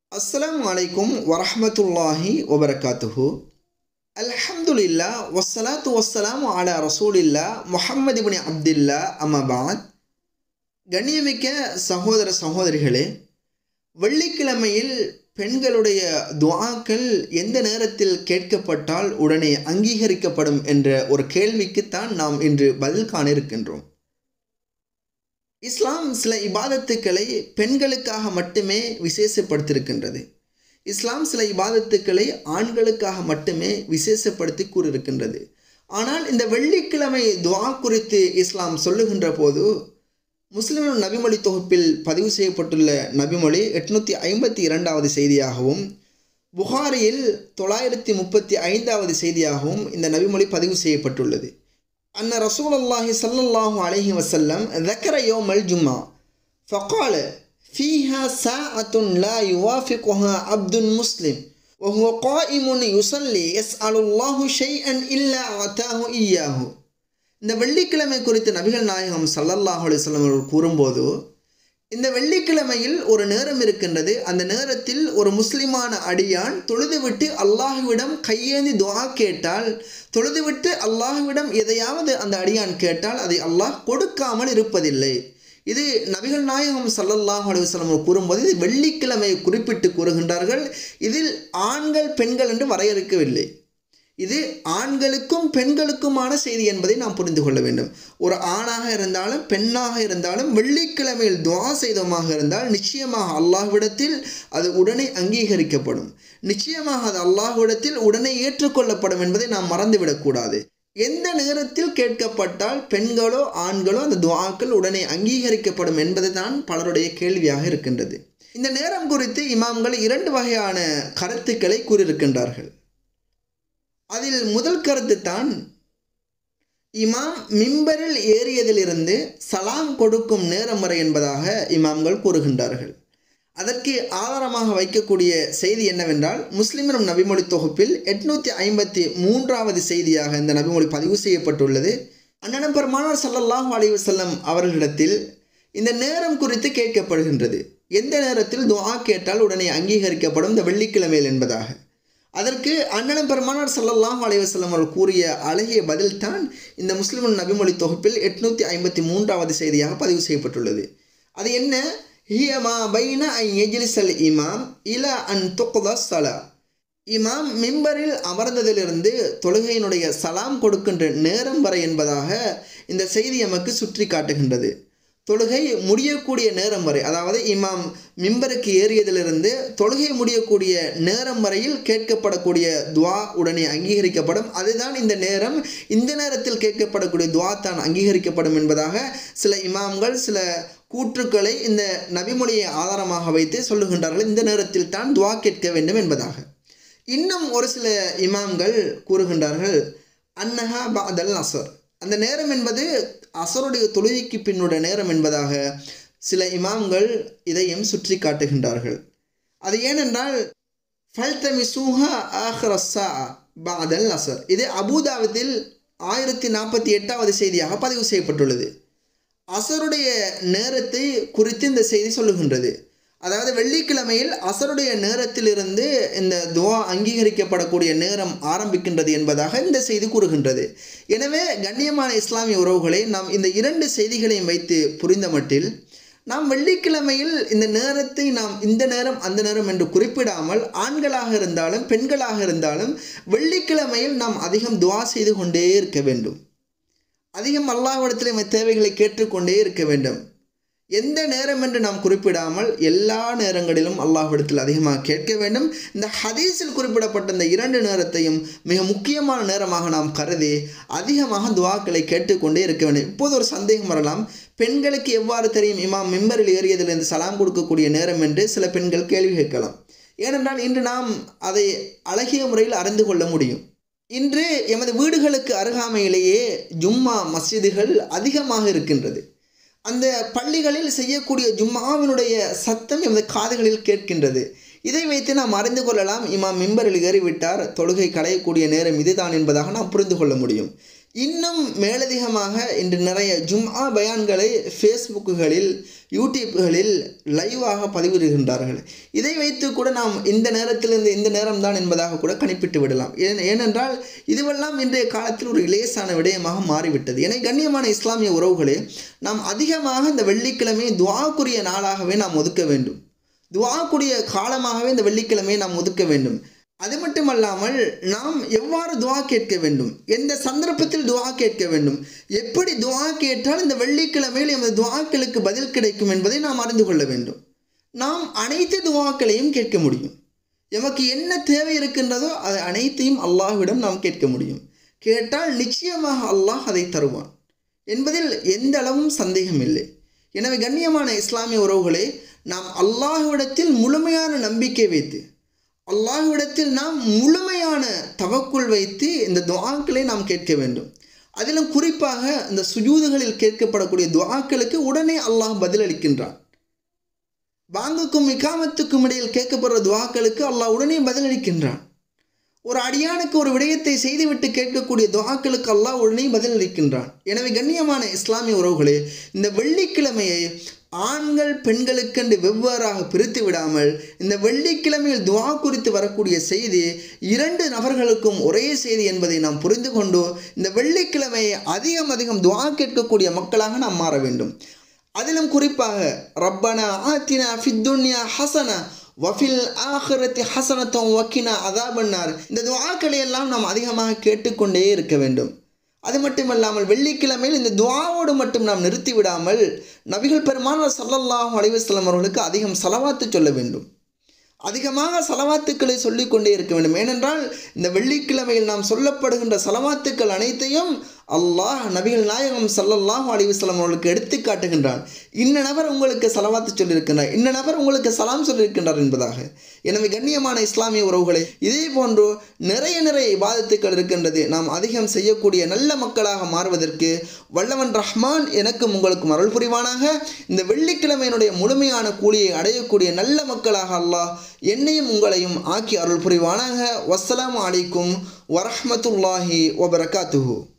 அஸ்ஸலாமு அலைக்கும் வரஹ்மத்துல்லாஹி வபரகாத்துஹு அல்ஹம்துலில்லா வஸ்ஸலாத்து வஸ்ஸலாமு அலா ரசூலில்லா முஹம்மது இப்னி அப்துல்லா அம்மபாத் கண்ணியமிக்க சகோதர சகோதரிகளே வெள்ளிக்கிழமையில் பெண்களுடைய துஆக்கள் எந்த நேரத்தில் கேட்கப்பட்டால் உடனே அங்கீகரிக்கப்படும் என்ற ஒரு கேள்விக்குத்தான் நாம் இன்று பதில் காண இருக்கின்றோம் இஸ்லாம் சில இபாதத்துக்களை பெண்களுக்காக மட்டுமே விசேஷப்படுத்தியிருக்கின்றது இஸ்லாம் சில இபாதத்துக்களை ஆண்களுக்காக மட்டுமே விசேஷப்படுத்தி கூறியிருக்கின்றது ஆனால் இந்த வெள்ளிக்கிழமை துவா குறித்து இஸ்லாம் சொல்லுகின்ற போது முஸ்லிம் நபிமொழி தொகுப்பில் பதிவு செய்யப்பட்டுள்ள நபிமொழி எட்நூற்றி ஐம்பத்தி இரண்டாவது செய்தியாகவும் புகாரியில் தொள்ளாயிரத்தி முப்பத்தி ஐந்தாவது செய்தியாகவும் இந்த நபிமொழி பதிவு செய்யப்பட்டுள்ளது أن رسول الله صلى الله عليه وسلم ذكر يوم الجمعة فقال فيها ساعة لا يوافقها عبد مسلم وهو قائم يصلي يسأل الله شيئا إلا أعطاه إياه இந்த வெள்ளிக்கிழமை குறித்து நபிகள் நாயகம் சல்லல்லாஹு அலிஸ்லம் அவர்கள் கூறும்போது இந்த வெள்ளிக்கிழமையில் ஒரு நேரம் இருக்கின்றது அந்த நேரத்தில் ஒரு முஸ்லிமான அடியான் தொழுதுவிட்டு அல்லாஹுவிடம் கையேந்தி துவா கேட்டால் தொழுதுவிட்டு அல்லாஹுவிடம் எதையாவது அந்த அடியான் கேட்டால் அதை அல்லாஹ் கொடுக்காமல் இருப்பதில்லை இது நபிகள் நாயகம் சல்லல்லாஹு அலுவலம் கூறும்போது இது வெள்ளிக்கிழமை குறிப்பிட்டு கூறுகின்றார்கள் இதில் ஆண்கள் பெண்கள் என்று வரையறுக்கவில்லை இது ஆண்களுக்கும் பெண்களுக்குமான செய்தி என்பதை நாம் புரிந்து கொள்ள வேண்டும் ஒரு ஆணாக இருந்தாலும் பெண்ணாக இருந்தாலும் வெள்ளிக்கிழமையில் துவா செய்தமாக இருந்தால் நிச்சயமாக அல்லாஹ்விடத்தில் அது உடனே அங்கீகரிக்கப்படும் நிச்சயமாக அது அல்லாஹ்விடத்தில் உடனே ஏற்றுக்கொள்ளப்படும் என்பதை நாம் மறந்துவிடக்கூடாது எந்த நேரத்தில் கேட்கப்பட்டால் பெண்களோ ஆண்களோ அந்த துவாக்கள் உடனே அங்கீகரிக்கப்படும் என்பது தான் பலருடைய கேள்வியாக இருக்கின்றது இந்த நேரம் குறித்து இமாம்கள் இரண்டு வகையான கருத்துக்களை கூறியிருக்கின்றார்கள் அதில் முதல் கருத்து தான் இமாம் மிம்பரில் ஏறியதிலிருந்து சலாம் கொடுக்கும் நேரம் வரை என்பதாக இமாம்கள் கூறுகின்றார்கள் அதற்கு ஆதாரமாக வைக்கக்கூடிய செய்தி என்னவென்றால் முஸ்லிமினும் நபிமொழி தொகுப்பில் எட்நூற்றி ஐம்பத்தி மூன்றாவது செய்தியாக இந்த நபிமொழி பதிவு செய்யப்பட்டுள்ளது அண்ணனம் பெருமானார் சல்லல்லாஹு அலி வசல்லம் அவர்களிடத்தில் இந்த நேரம் குறித்து கேட்கப்படுகின்றது எந்த நேரத்தில் துவா கேட்டால் உடனே அங்கீகரிக்கப்படும் இந்த வெள்ளிக்கிழமையில் என்பதாக அதற்கு அண்ணனம் பெருமானார் சல்லல்லாஹ் அலைவசல்லம் அவர்கள் கூறிய அழகிய பதில் தான் இந்த முஸ்லிம் நபிமொழி தொகுப்பில் எட்நூற்றி ஐம்பத்தி மூன்றாவது செய்தியாக பதிவு செய்யப்பட்டுள்ளது அது என்ன ஹியமா பைன ஐ எஜிலிசல் இமாம் இல அன் துக்குத சலா இமாம் மிம்பரில் அமர்ந்ததிலிருந்து தொழுகையினுடைய சலாம் கொடுக்கின்ற நேரம் வரை என்பதாக இந்த செய்தி எமக்கு சுற்றி காட்டுகின்றது தொழுகை முடியக்கூடிய நேரம் வரை அதாவது இமாம் மிம்பருக்கு ஏறியதிலிருந்து தொழுகை முடியக்கூடிய நேரம் வரையில் கேட்கப்படக்கூடிய துவா உடனே அங்கீகரிக்கப்படும் அதுதான் இந்த நேரம் இந்த நேரத்தில் கேட்கப்படக்கூடிய துவா தான் அங்கீகரிக்கப்படும் என்பதாக சில இமாம்கள் சில கூற்றுக்களை இந்த நபிமொழியை ஆதாரமாக வைத்து சொல்லுகின்றார்கள் இந்த நேரத்தில் தான் துவா கேட்க வேண்டும் என்பதாக இன்னும் ஒரு சில இமாம்கள் கூறுகின்றார்கள் அன்னஹா பாதல் அசர் அந்த நேரம் என்பது அசருடைய தொழுகைக்கு பின்னுடைய நேரம் என்பதாக சில இமாம்கள் இதையும் சுற்றி காட்டுகின்றார்கள் அது ஏனென்றால் ஃபல்தமி சூஹா ஆஹ்ரஸா பாதல் அசர் இது அபுதாபத்தில் ஆயிரத்தி நாற்பத்தி எட்டாவது செய்தியாக பதிவு செய்யப்பட்டுள்ளது அசருடைய நேரத்தை குறித்து இந்த செய்தி சொல்லுகின்றது அதாவது வெள்ளிக்கிழமையில் அசருடைய நேரத்திலிருந்து இந்த துவா அங்கீகரிக்கப்படக்கூடிய நேரம் ஆரம்பிக்கின்றது என்பதாக இந்த செய்தி கூறுகின்றது எனவே கண்ணியமான இஸ்லாமிய உறவுகளை நாம் இந்த இரண்டு செய்திகளையும் வைத்து புரிந்த மட்டில் நாம் வெள்ளிக்கிழமையில் இந்த நேரத்தை நாம் இந்த நேரம் அந்த நேரம் என்று குறிப்பிடாமல் ஆண்களாக இருந்தாலும் பெண்களாக இருந்தாலும் வெள்ளிக்கிழமையில் நாம் அதிகம் துவா செய்து கொண்டே இருக்க வேண்டும் அதிகம் அல்லாஹ்விடத்தில் நம்ம தேவைகளை கேட்டுக்கொண்டே இருக்க வேண்டும் எந்த நேரம் என்று நாம் குறிப்பிடாமல் எல்லா நேரங்களிலும் அல்லாஹ்விடத்தில் அதிகமாக கேட்க வேண்டும் இந்த ஹதீஸில் குறிப்பிடப்பட்ட இந்த இரண்டு நேரத்தையும் மிக முக்கியமான நேரமாக நாம் கருதி அதிகமாக துவாக்களை கேட்டுக்கொண்டே இருக்க வேண்டும் இப்போது ஒரு சந்தேகம் வரலாம் பெண்களுக்கு எவ்வாறு தெரியும் இமாம் மெம்பரில் ஏறியதிலிருந்து சலாம் கொடுக்கக்கூடிய நேரம் என்று சில பெண்கள் கேள்வி கேட்கலாம் ஏனென்றால் இன்று நாம் அதை அழகிய முறையில் அறிந்து கொள்ள முடியும் இன்று எமது வீடுகளுக்கு அருகாமையிலேயே ஜும்மா மஸ்ஜிதுகள் அதிகமாக இருக்கின்றது அந்த பள்ளிகளில் செய்யக்கூடிய ஜும்மாவினுடைய சத்தம் எமது காதுகளில் கேட்கின்றது இதை வைத்து நாம் அறிந்து கொள்ளலாம் இமாம் மிம்பரில் ஏறிவிட்டார் தொழுகை களையக்கூடிய நேரம் இதுதான் என்பதாக நாம் புரிந்து கொள்ள முடியும் இன்னும் மேலதிகமாக இன்று நிறைய ஜும்ஆ பயான்களை ஃபேஸ்புக்குகளில் யூடியூப்களில் லைவாக பதிவிடுகின்றார்கள் இதை வைத்து கூட நாம் இந்த நேரத்திலிருந்து இந்த நேரம்தான் என்பதாக கூட கணிப்பிட்டு விடலாம் ஏன் ஏனென்றால் இதுவெல்லாம் இன்றைய காலத்தில் ஒரு இலேசான விடயமாக மாறிவிட்டது என கண்ணியமான இஸ்லாமிய உறவுகளே நாம் அதிகமாக இந்த வெள்ளிக்கிழமை துவாக்குரிய நாளாகவே நாம் ஒதுக்க வேண்டும் துவாக்குரிய காலமாகவே இந்த வெள்ளிக்கிழமையை நாம் ஒதுக்க வேண்டும் அது மட்டுமல்லாமல் நாம் எவ்வாறு துவா கேட்க வேண்டும் எந்த சந்தர்ப்பத்தில் துவா கேட்க வேண்டும் எப்படி துவா கேட்டால் இந்த வெள்ளிக்கிழமையில் எமது துவாக்களுக்கு பதில் கிடைக்கும் என்பதை நாம் அறிந்து கொள்ள வேண்டும் நாம் அனைத்து துவாக்களையும் கேட்க முடியும் எமக்கு என்ன தேவை இருக்கின்றதோ அது அனைத்தையும் அல்லாஹ்விடம் நாம் கேட்க முடியும் கேட்டால் நிச்சயமாக அல்லாஹ் அதை தருவான் என்பதில் எந்த அளவும் சந்தேகம் இல்லை எனவே கண்ணியமான இஸ்லாமிய உறவுகளே நாம் அல்லாஹ்விடத்தில் முழுமையான நம்பிக்கை வைத்து அல்லாஹ்விடத்தில் நாம் முழுமையான தவக்குள் வைத்து இந்த துவாக்களை நாம் கேட்க வேண்டும் அதிலும் குறிப்பாக இந்த சுஜூதுகளில் கேட்கப்படக்கூடிய துவாக்களுக்கு உடனே அல்லாஹ் பதிலளிக்கின்றான் பாங்குக்கும் இக்காமத்துக்கும் இடையில் கேட்கப்படுற துவாக்களுக்கு அல்லாஹ் உடனே பதிலளிக்கின்றான் ஒரு அடியானுக்கு ஒரு விடயத்தை செய்துவிட்டு கேட்கக்கூடிய துவாக்களுக்கு அல்லாஹ் உடனே பதிலளிக்கின்றான் எனவே கண்ணியமான இஸ்லாமிய உறவுகளே இந்த வெள்ளிக்கிழமையை ஆண்கள் பெண்களுக்கென்று வெவ்வேறாக பிரித்து விடாமல் இந்த வெள்ளிக்கிழமையில் துவா குறித்து வரக்கூடிய செய்தி இரண்டு நபர்களுக்கும் ஒரே செய்தி என்பதை நாம் புரிந்து கொண்டு இந்த வெள்ளிக்கிழமையை அதிகம் அதிகம் துவா கேட்கக்கூடிய மக்களாக நாம் மாற வேண்டும் அதிலும் குறிப்பாக ரப்பனா ஆத்தினா ஃபித்துன்யா ஹசனா வஃபில் ஆஹிரத்தி ஹசனத்தம் வக்கினா அதாபன்னார் இந்த துவாக்களை எல்லாம் நாம் அதிகமாக கேட்டுக்கொண்டே இருக்க வேண்டும் அது மட்டுமல்லாமல் வெள்ளிக்கிழமையில் இந்த துவாவோடு மட்டும் நாம் நிறுத்தி விடாமல் நபிகள் பெருமானார் சல்லல்லாஹு அலைவசல்லம் அவர்களுக்கு அதிகம் செலவாத்து சொல்ல வேண்டும் அதிகமாக சலவாத்துக்களை சொல்லிக்கொண்டே இருக்க வேண்டும் ஏனென்றால் இந்த வெள்ளிக்கிழமையில் நாம் சொல்லப்படுகின்ற சலவாத்துக்கள் அனைத்தையும் அல்லாஹ் நபிகள் நாயகம் சல்லல்லாஹு அலிவசலம் அவர்களுக்கு எடுத்து காட்டுகின்றான் இன்ன நபர் உங்களுக்கு சலவாத்து சொல்லியிருக்கின்றார் இன்ன நபர் உங்களுக்கு சலாம் சொல்லியிருக்கின்றார் என்பதாக எனவே கண்ணியமான இஸ்லாமிய உறவுகளை இதே போன்று நிறைய நிறைய இபாதத்துக்கள் இருக்கின்றது நாம் அதிகம் செய்யக்கூடிய நல்ல மக்களாக மாறுவதற்கு வல்லவன் ரஹ்மான் எனக்கும் உங்களுக்கும் அருள் புரிவானாக இந்த வெள்ளிக்கிழமையினுடைய முழுமையான கூலியை அடையக்கூடிய நல்ல மக்களாக அல்லாஹ் என்னையும் உங்களையும் ஆக்கி அருள் புரிவானாக வஸ்ஸலாமு அலைக்கும் வரஹ்மத்துல்லாஹி வபரகாத்துஹு